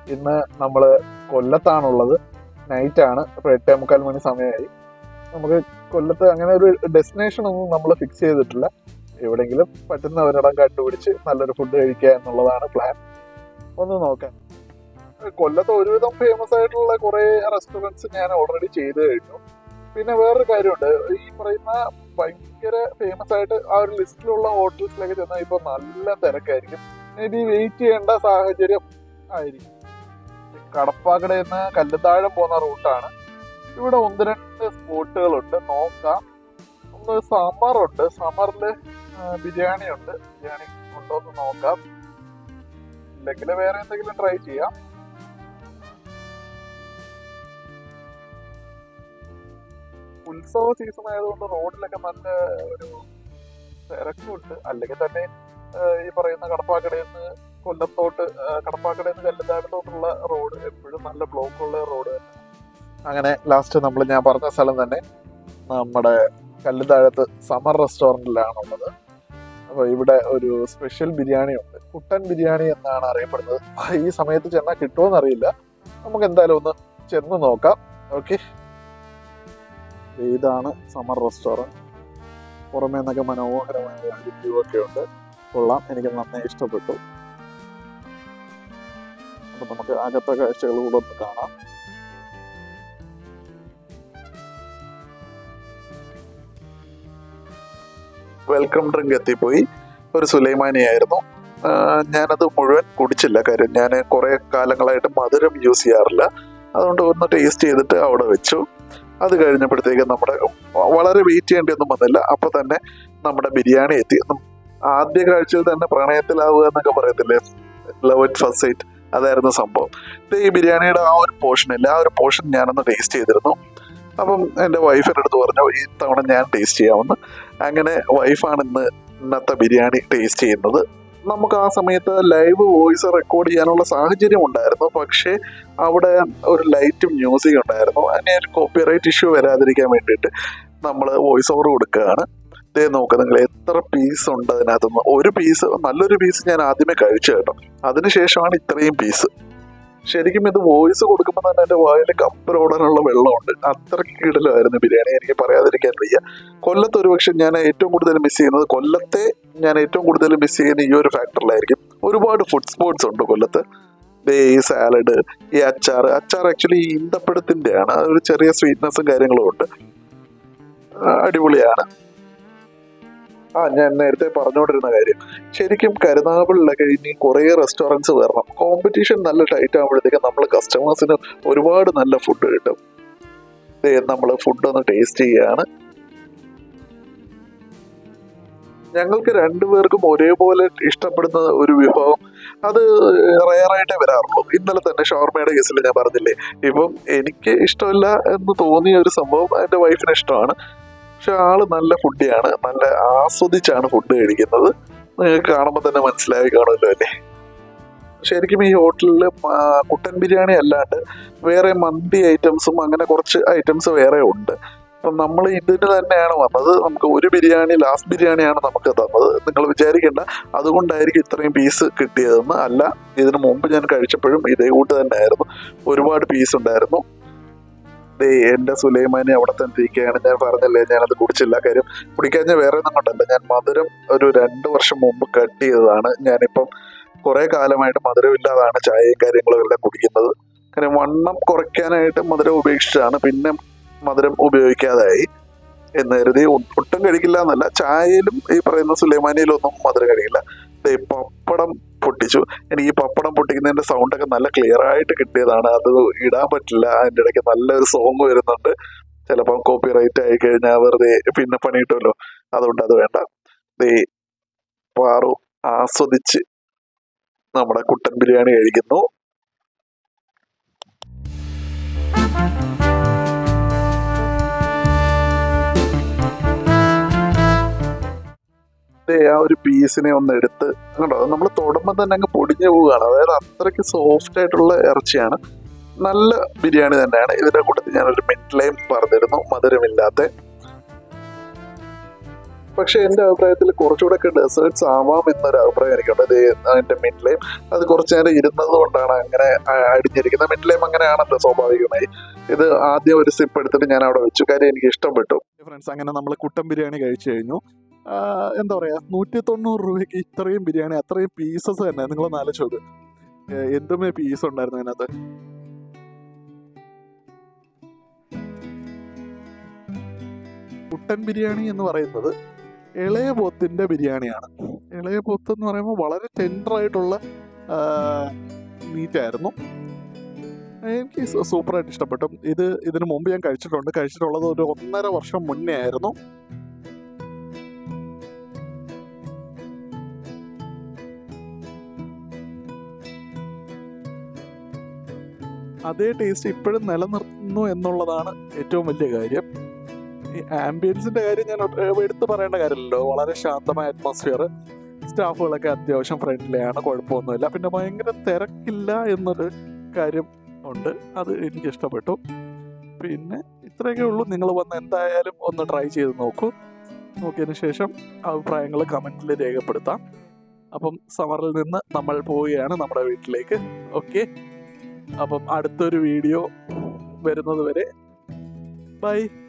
ഇന്ന് നമ്മൾ കൊല്ലത്താണുള്ളത് നൈറ്റ് ആണ് ഇപ്പോൾ എട്ടേ മുക്കാൽ മണി സമയമായി നമുക്ക് കൊല്ലത്ത് അങ്ങനെ ഒരു ഡെസ്റ്റിനേഷൻ ഒന്നും നമ്മൾ ഫിക്സ് ചെയ്തിട്ടില്ല എവിടെയെങ്കിലും പറ്റുന്ന ഒരിടം കണ്ടുപിടിച്ച് നല്ലൊരു ഫുഡ് കഴിക്കുക എന്നുള്ളതാണ് പ്ലാൻ ഒന്ന് നോക്കാം കൊല്ലത്ത് ഒരുവിധം ഫേമസ് ആയിട്ടുള്ള കുറേ റെസ്റ്റോറൻറ്റ്സ് ഞാൻ ഓൾറെഡി ചെയ്ത് കഴിഞ്ഞു പിന്നെ വേറൊരു കാര്യമുണ്ട് ഈ പറയുന്ന ഭയങ്കര ഫേമസ് ആയിട്ട് ആ ഒരു ലിസ്റ്റിലുള്ള ഹോട്ടൽസിലൊക്കെ ചെന്നാൽ ഇപ്പോൾ നല്ല തിരക്കായിരിക്കും മേ ബി വെയിറ്റ് ചെയ്യേണ്ട സാഹചര്യം ആയിരിക്കും കടപ്പാക്കടയിൽ നിന്ന് കല്ലുതാഴം പോകുന്ന റൂട്ടാണ് ഇവിടെ ഒന്ന് രണ്ട് സ്പോട്ടുകളുണ്ട് നോക്കാം ഒന്ന് സാമ്പാറുണ്ട് സാമ്പാറിൽ ബിരിയാണി ഉണ്ട് ബിരിയാണി ഉണ്ടോ എന്ന് നോക്കാം ഇല്ലെങ്കിൽ വേറെ എന്തെങ്കിലും ട്രൈ ചെയ്യാം ഉത്സവ സീസൺ ആയതുകൊണ്ട് റോഡിലൊക്കെ നല്ല ഒരു തിരക്കുണ്ട് അല്ലെങ്കിൽ തന്നെ ആ, ഈ പറയുന്ന കടപ്പാക്കടയിൽ നിന്ന് കൊല്ലത്തോട്ട് ആ, കടപ്പാക്കടയിൽ നിന്ന് കല്ലുതാഴത്തോട്ടുള്ള റോഡ് എപ്പോഴും നല്ല ബ്ലോക്ക് ഉള്ള റോഡ് തന്നെ അങ്ങനെ ലാസ്റ്റ് നമ്മൾ ഞാൻ പറഞ്ഞ സ്ഥലം തന്നെ നമ്മുടെ കല്ലുതാഴത്ത് സമർ റെസ്റ്റോറൻറ്റിലാണുള്ളത് അപ്പോൾ ഇവിടെ ഒരു സ്പെഷ്യൽ ബിരിയാണി ഉണ്ട് കുട്ടൻ ബിരിയാണി എന്നാണ് അറിയപ്പെടുന്നത് ഈ സമയത്ത് ചെന്നാൽ കിട്ടുമോ എന്നറിയില്ല നമുക്ക് എന്തായാലും ഒന്ന് ചെന്ന് നോക്കാം ഓക്കെ ഇതാണ് സമർ റെസ്റ്റോറൻറ്റ് പുറമേ നിന്നൊക്കെ മനോഹരമായ ഒരു വ്യൂ ഒക്കെ ഉണ്ട് കൊള്ളാം എനിക്ക് നന്നായി ഇഷ്ടപ്പെട്ടു അപ്പൊ നമുക്ക് അകത്തെ കാഴ്ചകൾ കൂടെ ഒന്ന് കാണാം വെൽക്കം ഡ്രിങ്ക് എത്തിപ്പോയി ഒരു സുലൈമാനിയായിരുന്നു ആ, ഞാനത് മുഴുവൻ കുടിച്ചില്ല കാര്യം ഞാൻ കുറേ കാലങ്ങളായിട്ട് മധുരം യൂസ് ചെയ്യാറില്ല അതുകൊണ്ട് ഒന്ന് ടേസ്റ്റ് ചെയ്തിട്ട് അവിടെ വെച്ചു അത് കഴിഞ്ഞപ്പോഴത്തേക്ക് നമ്മുടെ വളരെ വെയിറ്റ് ചെയ്യേണ്ടിയൊന്നും വന്നില്ല അപ്പൊ തന്നെ നമ്മുടെ ബിരിയാണി എത്തി ആദ്യ കാഴ്ചയിൽ തന്നെ പ്രണയത്തിലാവുക എന്നൊക്കെ പറയത്തില്ലേ ലവ് ഇറ്റ് ഫസ്റ്റ് സൈറ്റ് അതായിരുന്നു സംഭവം ഇത് ഈ ബിരിയാണിയുടെ ആ ഒരു പോർഷൻ ഇല്ല ആ ഒരു പോർഷൻ ഞാനൊന്ന് ടേസ്റ്റ് ചെയ്തിരുന്നു അപ്പം എൻ്റെ വൈഫിൻ്റെ അടുത്ത് പറഞ്ഞു ഈ തവണ ഞാൻ ടേസ്റ്റ് ചെയ്യാമെന്ന് അങ്ങനെ വൈഫാണ് ഇന്ന് ഇന്നത്തെ ബിരിയാണി ടേസ്റ്റ് ചെയ്യുന്നത് നമുക്ക് ആ സമയത്ത് ലൈവ് വോയിസ് റെക്കോർഡ് ചെയ്യാനുള്ള സാഹചര്യം ഉണ്ടായിരുന്നു പക്ഷേ അവിടെ ഒരു ലൈറ്റും മ്യൂസിക് ഉണ്ടായിരുന്നു അതിനെ ഒരു കോപ്പിറൈറ്റ് ഇഷ്യൂ വരാതിരിക്കാൻ വേണ്ടിയിട്ട് നമ്മൾ വോയിസ് ഓവർ കൊടുക്കുകയാണ് ഇതേ നോക്കുക നിങ്ങൾ എത്ര പീസ് ഉണ്ട് അതിനകത്തുനിന്ന് ഒരു പീസ് നല്ലൊരു പീസ് ഞാൻ ആദ്യമേ കഴിച്ചു കേട്ടോ അതിനുശേഷമാണ് ഇത്രയും പീസ് ശരിക്കും ഇത് വോയിസ് കൊടുക്കുമ്പോൾ തന്നെ എൻ്റെ വായിൽ കപ്പലോടാനുള്ള വെള്ളമുണ്ട് അത്രയ്ക്ക് കിടലായിരുന്നു ബിരിയാണി എനിക്ക് പറയാതിരിക്കാൻ വയ്യ കൊല്ലത്ത് ഒരുപക്ഷെ ഞാൻ ഏറ്റവും കൂടുതൽ മിസ് ചെയ്യുന്നത് കൊല്ലത്തെ ഞാൻ ഏറ്റവും കൂടുതൽ മിസ് ചെയ്യുന്ന ഈ ഒരു ഫാക്ടറിലായിരിക്കും ഒരുപാട് ഫുഡ് സ്പോട്സ് ഉണ്ട് കൊല്ലത്ത് ദേ ഈ സാലഡ് ഈ അച്ചാർ അച്ചാർ ആക്ച്വലി ഈ ഈന്തപ്പഴത്തിൻ്റെ ആണ് ഒരു ചെറിയ സ്വീറ്റ്നെസ്സും കാര്യങ്ങളും ഉണ്ട് ആ, അടിപൊളിയാണ് ആ ഞാൻ നേരത്തെ പറഞ്ഞുകൊണ്ടിരുന്ന കാര്യം ശരിക്കും കരുനാഗപ്പള്ളിലൊക്കെ ഇനി കുറേ റെസ്റ്റോറൻറ്റ്സ് വരണം കോമ്പറ്റീഷൻ നല്ല ടൈറ്റ് ആകുമ്പോഴത്തേക്കും നമ്മൾ കസ്റ്റമേഴ്സിന് ഒരുപാട് നല്ല ഫുഡ് കിട്ടും നമ്മൾ ഫുഡ് ഒന്ന് ടേസ്റ്റ് ചെയ്യുകയാണ് ഞങ്ങൾക്ക് രണ്ടുപേർക്കും ഒരേപോലെ ഇഷ്ടപ്പെടുന്ന ഒരു വിഭവം അത് റയറായിട്ടേ വരാറുള്ളൂ ഇന്നലെ തന്നെ ഷോർമയുടെ കേസിൽ ഞാൻ പറഞ്ഞില്ലേ ഇപ്പം എനിക്ക് ഇഷ്ടമില്ല എന്ന് തോന്നിയ ഒരു സംഭവം എൻ്റെ വൈഫിന് ഇഷ്ടമാണ് പക്ഷെ ആള് നല്ല ഫുഡിയാണ് നല്ല ആസ്വദിച്ചാണ് ഫുഡ് കഴിക്കുന്നത് നിങ്ങൾക്ക് കാണുമ്പോൾ തന്നെ മനസ്സിലായി കാണുമല്ലോ അല്ലേ ശരിക്കും ഈ ഹോട്ടലിൽ കുട്ടൻ ബിരിയാണി അല്ലാണ്ട് വേറെ മന്തി ഐറ്റംസും അങ്ങനെ കുറച്ച് ഐറ്റംസ് വേറെ ഉണ്ട് അപ്പം നമ്മൾ ഇതിന് തന്നെയാണ് വന്നത് നമുക്ക് ഒരു ബിരിയാണി ലാസ്റ്റ് ബിരിയാണിയാണ് നമുക്ക് തന്നത് നിങ്ങൾ വിചാരിക്കേണ്ട അതുകൊണ്ടായിരിക്കും ഇത്രയും പീസ് കിട്ടിയതെന്ന് അല്ല ഇതിനു മുമ്പ് ഞാൻ കഴിച്ചപ്പോഴും ഇതേ കൂട്ട് തന്നെ ആയിരുന്നു ഒരുപാട് പീസ് ഉണ്ടായിരുന്നു ദേ എൻ്റെ സുലൈമാനി അവിടെ തന്നെ ഇരിക്കുകയാണ് ഞാൻ പറഞ്ഞല്ലേ ഞാനത് കുടിച്ചില്ല കാര്യം കുടിക്കാഞ്ഞ വേറെ ഒന്നും കൊണ്ടല്ല ഞാൻ മധുരം ഒരു രണ്ട് വർഷം മുമ്പ് കട്ട് ചെയ്തതാണ് ഞാനിപ്പം കുറേ കാലമായിട്ട് മധുരമില്ലാതാണ് ചായയും കാര്യങ്ങളും എല്ലാം കുടിക്കുന്നത് കാര്യം വണ്ണം കുറയ്ക്കാനായിട്ട് മധുരം ഉപേക്ഷിച്ചാണ് പിന്നെ മധുരം ഉപയോഗിക്കാതായി എന്ന് കരുതി ഒ- ഒട്ടും കഴിക്കില്ല എന്നല്ല ചായയിലും ഈ പറയുന്ന സുലൈമാനിയിലും ഒന്നും മധുരം കഴിക്കില്ല ദേ പപ്പടം പൊട്ടിച്ചു എനിക്ക് ഈ പപ്പടം പൊട്ടിക്കുന്നതിന്റെ സൗണ്ടൊക്കെ നല്ല ക്ലിയർ ആയിട്ട് കിട്ടിയതാണ് അത് ഇടാൻ പറ്റില്ല അതിൻ്റെ ഇടയ്ക്ക് നല്ലൊരു സോങ് വരുന്നുണ്ട് ചിലപ്പം കോപ്പി റൈറ്റ് ആയി കഴിഞ്ഞാൽ വെറുതെ പിന്നെ പണി കിട്ടുമല്ലോ അതുകൊണ്ട് അത് വേണ്ട ദേ പാറു ആസ്വദിച്ച് നമ്മുടെ കുട്ടൻ ബിരിയാണി കഴിക്കുന്നു ദേ ആ ഒരു പീസിനെ ഒന്ന് എടുത്ത് കണ്ടോ നമ്മൾ തൊടുമ്പോൾ തന്നെ അങ്ങ് പൊടിഞ്ഞു പോവുകയാണ് അതായത് അത്രയ്ക്ക് സോഫ്റ്റ് ആയിട്ടുള്ള ഇറച്ചിയാണ് നല്ല ബിരിയാണി തന്നെയാണ് ഇതിന്റെ കൂട്ടത്തിൽ ഞാനൊരു മിൻറ്റ് ലൈം പറഞ്ഞിരുന്നു മധുരമില്ലാത്ത പക്ഷെ എൻ്റെ അഭിപ്രായത്തിൽ കുറച്ചുകൂടെ ഒക്കെ ഡെസേർട്സ് ആവാം എന്നൊരു അഭിപ്രായം എനിക്കുണ്ട് അത് അതിൻ്റെ മിഡ്ലൈം അത് കുറച്ച് നേരം ഇരുന്നത് കൊണ്ടാണ് അങ്ങനെ അ- അടിഞ്ഞിരിക്കുന്നത് മിഡ്ലൈം അങ്ങനെയാണല്ലോ സ്വാഭാവികമായി ഇത് ആദ്യം ഒരു സിപ്പ് എടുത്തിട്ട് ഞാൻ അവിടെ വെച്ചു കാര്യം എനിക്ക് ഇഷ്ടപ്പെട്ടു ഫ്രണ്ട്സ് അങ്ങനെ നമ്മൾ കുട്ടൻ ബിരിയാണി കഴിച്ചു കഴിഞ്ഞു ആ, എന്താ പറയുക നൂറ്റി തൊണ്ണൂറ് രൂപയ്ക്ക് ഇത്രയും ബിരിയാണി അത്രയും പീസസ് തന്നെ നിങ്ങളൊന്ന് ആലോചിച്ച് നോക്ക് ഏ, എന്തുമേ പീസ് ഉണ്ടായിരുന്നു അതിനകത്ത് കുട്ടൻ ബിരിയാണി എന്ന് പറയുന്നത് ഇളയ പോത്തിന്റെ ബിരിയാണിയാണ് ഇളയ പോത്ത് എന്ന് പറയുമ്പോൾ വളരെ ടെൻഡർ ആയിട്ടുള്ള മീറ്റ് ആയിരുന്നു എനിക്ക് സൂ- സൂപ്പറായിട്ട് ഇഷ്ടപ്പെട്ടു ഇത് ഇതിനു മുമ്പ് ഞാൻ കഴിച്ചിട്ടുണ്ട് കഴിച്ചിട്ടുള്ളത് ഒരു ഒന്നര വർഷം മുന്നേ ആയിരുന്നു അതേ ടേസ്റ്റ് ഇപ്പോഴും നിലനിർത്തുന്നു എന്നുള്ളതാണ് ഏറ്റവും വലിയ കാര്യം ഈ ആംബിയൻസിന്റെ കാര്യം ഞാൻ ഒട്ട് എടുത്തു പറയേണ്ട കാര്യമില്ലല്ലോ വളരെ ശാന്തമായ അറ്റ്മോസ്ഫിയർ സ്റ്റാഫുകളൊക്കെ അത്യാവശ്യം ഫ്രണ്ട്ലി ആണ് കുഴപ്പമൊന്നുമില്ല പിന്നെ ഭയങ്കര തിരക്കില്ല എന്നൊരു കാര്യം ഉണ്ട് അത് എനിക്ക് ഇഷ്ടപ്പെട്ടു പിന്നെ ഇത്രയൊക്കെ ഉള്ളൂ നിങ്ങൾ വന്ന് എന്തായാലും ഒന്ന് ട്രൈ ചെയ്ത് നോക്കൂ നോക്കിയതിന് ശേഷം അഭിപ്രായങ്ങൾ കമൻറ്റിൽ രേഖപ്പെടുത്താം അപ്പം സമറിൽ നിന്ന് നമ്മൾ പോവുകയാണ് നമ്മുടെ വീട്ടിലേക്ക് ഓക്കെ അപ്പം അടുത്തൊരു വീഡിയോ വരുന്നത് വരെ ബൈ